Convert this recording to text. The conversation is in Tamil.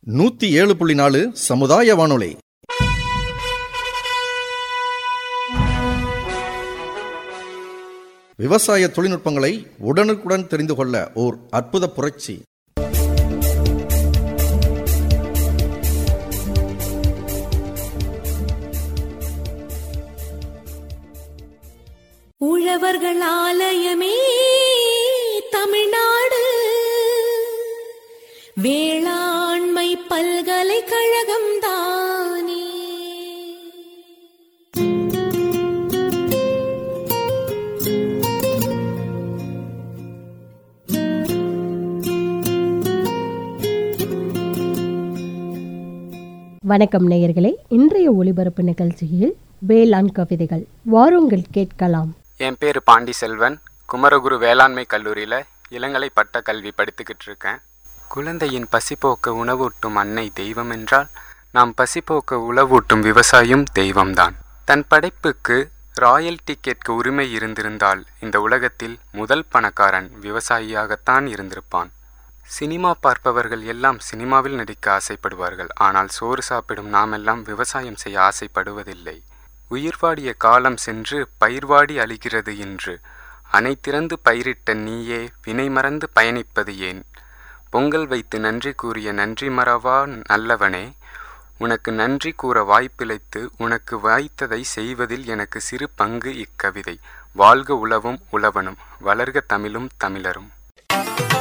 நூத்தி ஏழு புள்ளி நாலு சமுதாய வானொலி விவசாய தொழில்நுட்பங்களை உடனுக்குடன் தெரிந்து கொள்ள ஓர் அற்புத புரட்சி உழவர்கள் ஆலயமே தமிழ்நாடு வேளாண்மை பல்கலைக்கழகம் தானே வணக்கம் நேயர்களே இன்றைய ஒளிபரப்பு நிகழ்ச்சியில் வேளாண் கவிதைகள் வாருங்கள் கேட்கலாம் என் பேர் பாண்டி செல்வன் குமரகுரு வேளாண்மை கல்லூரியில் இளங்கலை பட்ட கல்வி படித்துக்கிட்டு இருக்கேன் குழந்தையின் பசிப்போக்க உணவூட்டும் அன்னை தெய்வம் என்றால் நாம் பசிப்போக்க உணவூட்டும் விவசாயம் தெய்வம்தான் தன் படைப்புக்கு ராயல்டி கேட்க உரிமை இருந்திருந்தால் இந்த உலகத்தில் முதல் பணக்காரன் விவசாயியாகத்தான் இருந்திருப்பான் சினிமா பார்ப்பவர்கள் எல்லாம் சினிமாவில் நடிக்க ஆசைப்படுவார்கள் ஆனால் சோறு சாப்பிடும் நாமெல்லாம் விவசாயம் செய்ய ஆசைப்படுவதில்லை உயிர் வாடிய காலம் சென்று பயிர்வாடி அழிகிறது என்று அணை திறந்து பயிரிட்ட நீயே வினை மறந்து பயணிப்பது ஏன் பொங்கல் வைத்து நன்றி கூறிய நன்றி மறவா நல்லவனே உனக்கு நன்றி கூற வாய்ப்பிழைத்து உனக்கு வாய்த்ததை செய்வதில் எனக்கு சிறு பங்கு இக்கவிதை வாழ்க உழவும் உழவனும் வளர்க தமிழும் தமிழரும்